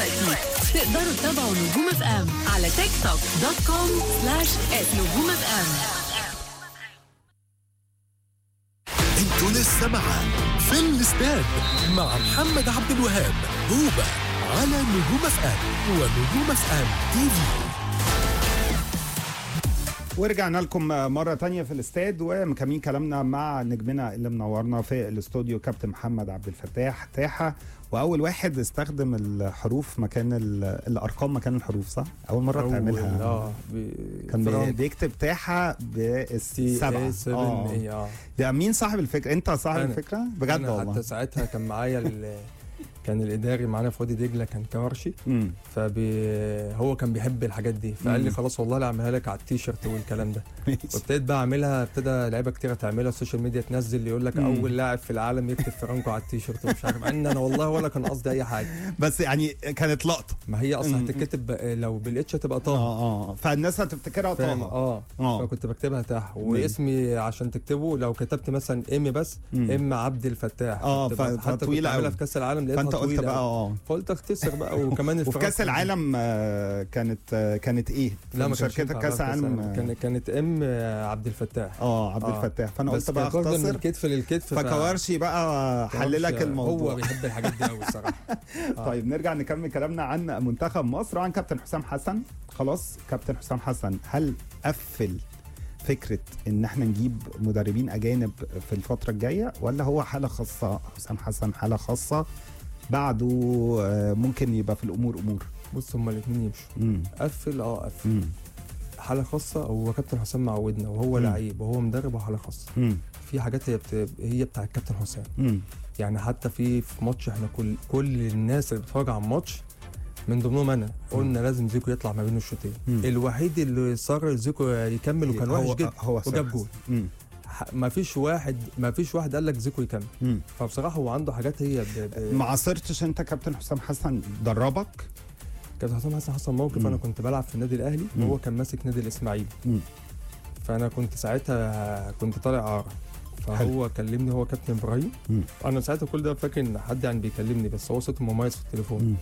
دلوقتي تقدروا تتابعوا نجوم اف ام على تيك توك دوت كوم سلاش نجوم اف ام انتوا لسه معاه في الاستاد مع محمد عبد الوهاب هوبا على نجوم اف ام ونجوم اف ام تي في ورجعنا لكم مرة تانية في الاستاد ومكملين كلامنا مع نجمنا اللي منورنا في الاستوديو كابتن محمد عبد الفتاح تاحة وأول واحد استخدم الحروف مكان ال- الأرقام مكان الحروف صح؟ أول مرة أول- تعملها اه ب- كان بي- فرانك بيكتب تاحة تي بالسبعة اي 7 اي اه ده مين صاحب الفكرة؟ أنت صاحب أنا. الفكرة؟ بجد أنا والله حتى ساعتها كان معايا ال- كان الاداري معانا في وادي دجله كان كورشي مم. فهو كان بيحب الحاجات دي فقال لي مم. خلاص والله لا اعملها لك على التيشيرت والكلام ده وابتديت بقى اعملها ابتدى لعيبه كتير تعملها السوشيال ميديا تنزل يقول لك مم. اول لاعب في العالم يكتب فرانكو على التيشيرت ومش عارف مع ان انا والله ولا كان قصدي اي حاجه بس يعني كانت لقطة ما هي اصلا مم. هتتكتب ب- لو بالاتش هتبقى طه اه اه فالناس هتفتكرها فاهم طه اه اه فكنت بكتبها تحت واسمي عشان تكتبه لو كتبت مثلا ام بس مم. ام عبد الفتاح آه، فتبقى- ف- حتى كنت فطويلة بعملها أوي. في كاس العالم لقيتها فانت قلت طويلة بقى أوي. اه فقلت اختصر بقى وكمان وفي الفرنك- كاس العالم آه، كانت آه، كانت ايه؟ في لا ما كانش مشاركتك ينفع كاس بقى في العالم آه، كانت كانت ام عبد الفتاح اه عبد آه. الفتاح فانا بس قلت بقى كانت واخدة من اختصر الكتف للكتف ف- فكوارشي بقى حللك كوارشي الموضوع هو بيحب الحاجات دي قوي الصراحه آه. طيب نرجع نكمل كلامنا عن منتخب مصر وعن كابتن حسام حسن خلاص كابتن حسام حسن هل قفل فكره ان احنا نجيب مدربين اجانب في الفتره الجايه ولا هو حاله خاصه حسام حسن حاله خاصه بعده آه، ممكن يبقى في الامور امور بص هما الاثنين يمشوا امم قفل اه قفل امم حاله خاصه هو كابتن حسام معودنا وهو مم. لعيب وهو مدرب وحاله خاصه امم في حاجات هي بت... هي بتاع الكابتن حسام امم يعني حتى في في ماتش احنا كل كل الناس اللي بتتفرج على الماتش من ضمنهم انا قلنا لازم زيكو يطلع ما بين الشوطين مم. الوحيد اللي صر زيكو يكمل وكان وحش جدا هو وجاب جول امم ما فيش واحد ما فيش واحد قال لك زيكو يكمل امم فبصراحه هو عنده حاجات هي ب... ب... ما عاصرتش انت كابتن حسام حسن دربك كابتن حسام حسن حصل موقف مم. انا كنت بلعب في النادي الاهلي مم. وهو كان ماسك نادي الاسماعيلي مم. فانا كنت ساعتها كنت طالع اعاره فهو كلمني هو كابتن ابراهيم مم. انا ساعتها كل ده فاكر ان حد يعني بيكلمني بس هو صوته مميز في التليفون مم.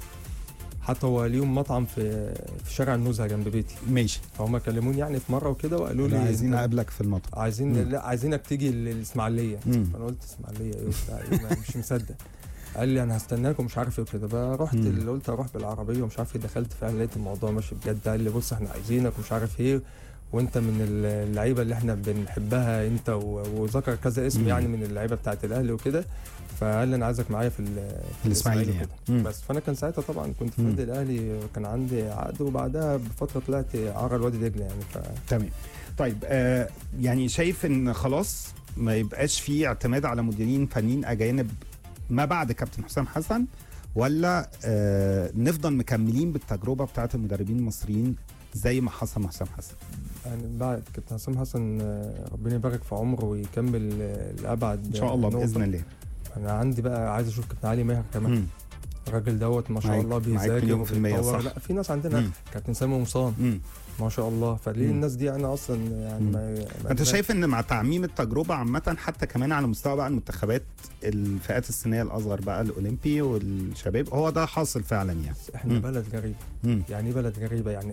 حتى هو ليهم مطعم في في شارع النزهه جنب بيتي ماشي فهم كلموني يعني في مره وكده وقالوا لي عايزين أنت اقابلك في المطعم عايزين مم. لا عايزينك تيجي الاسماعيليه مم. فانا قلت اسماعيليه ايه وبتاع إيه، ما- مش مصدق قال لي انا هستناك ومش عارف ايه وكده بقى رحت مم. اللي قلت اروح بالعربيه ومش عارف ايه دخلت فعلا لقيت الموضوع ماشي بجد قال لي بص احنا عايزينك ومش عارف ايه وانت من اللعيبه اللي احنا بنحبها انت و- وذكر كذا اسم مم. يعني من اللعيبه بتاعت الاهلي وكده فقال لي انا عايزك معايا في, ال- في الإسماعيلي وكده. يعني. مم. بس فانا كان ساعتها طبعا كنت في مم. النادي الاهلي كان عندي عقد وبعدها بفتره طلعت عرى الوادي دجله يعني ف تمام طيب آه يعني شايف ان خلاص ما يبقاش في اعتماد على مديرين فنيين اجانب ما بعد كابتن حسام حسن ولا آه نفضل مكملين بالتجربه بتاعت المدربين المصريين زي ما حصل مع حسام حسن يعني بعد كابتن حسام حسن آه، ربنا يبارك في عمره ويكمل آه، لابعد ان شاء الله نقطة. باذن الله انا عندي بقى عايز اشوف كابتن علي ماهر كمان مم. الراجل دوت ما شاء معاك- الله معاك بيذاكر مليون في المية، وبيتطور. صح. لا في ناس عندنا مم. كابتن سامي قمصان مم. ما شاء الله فليه مم. الناس دي انا اصلا يعني مم. ما ما- انت شايف ان مع تعميم التجربه عامه حتى كمان على مستوى بقى المنتخبات الفئات السنيه الاصغر بقى الاولمبي والشباب هو ده حاصل فعلا يعني احنا مم. بلد غريبه مم. يعني ايه بلد غريبه يعني